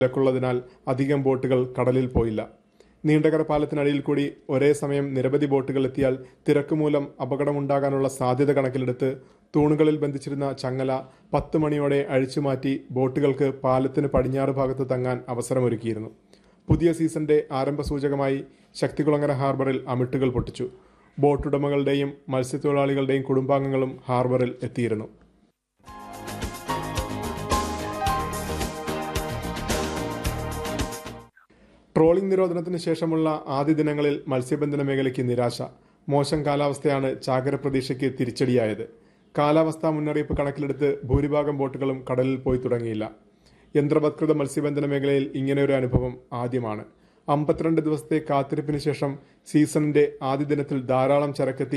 വിലക്കുള്ളതിനാൽ അധികം ബോട്ടുകൾ കടലിൽ പോയില്ല നീണ്ടകര പാലത്തിനടിയിൽ കൂടി ഒരേ സമയം നിരവധി ബോട്ടുകൾ എത്തിയാൽ തിരക്ക് മൂലം അപകടമുണ്ടാകാനുള്ള സാധ്യത കണക്കിലെടുത്ത് തൂണുകളിൽ ബന്ധിച്ചിരുന്ന ചങ്ങല പത്ത് മണിയോടെ അഴിച്ചുമാറ്റി ബോട്ടുകൾക്ക് പാലത്തിന് പടിഞ്ഞാറ് ഭാഗത്ത് തങ്ങാൻ അവസരമൊരുക്കിയിരുന്നു പുതിയ സീസണിന്റെ ആരംഭ സൂചകമായി ശക്തികുളങ്ങര ഹാർബറിൽ അമിട്ടുകൾ പൊട്ടിച്ചു ബോട്ടുടമകളുടെയും മത്സ്യത്തൊഴിലാളികളുടെയും കുടുംബാംഗങ്ങളും ഹാർബറിൽ എത്തിയിരുന്നു ട്രോളിംഗ് നിരോധനത്തിന് ശേഷമുള്ള ആദ്യ ദിനങ്ങളിൽ മത്സ്യബന്ധന മേഖലയ്ക്ക് നിരാശ മോശം കാലാവസ്ഥയാണ് ചാകര പ്രതീക്ഷയ്ക്ക് തിരിച്ചടിയായത് കാലാവസ്ഥാ മുന്നറിയിപ്പ് കണക്കിലെടുത്ത് ഭൂരിഭാഗം ബോട്ടുകളും കടലിൽ പോയി തുടങ്ങിയില്ല യന്ത്രവത്കൃത മത്സ്യബന്ധന മേഖലയിൽ ഇങ്ങനെയൊരു അനുഭവം ആദ്യമാണ് അമ്പത്തിരണ്ട് ദിവസത്തെ കാത്തിരിപ്പിന് ശേഷം സീസണിന്റെ ആദ്യ ദിനത്തിൽ ധാരാളം ചരക്കെത്തി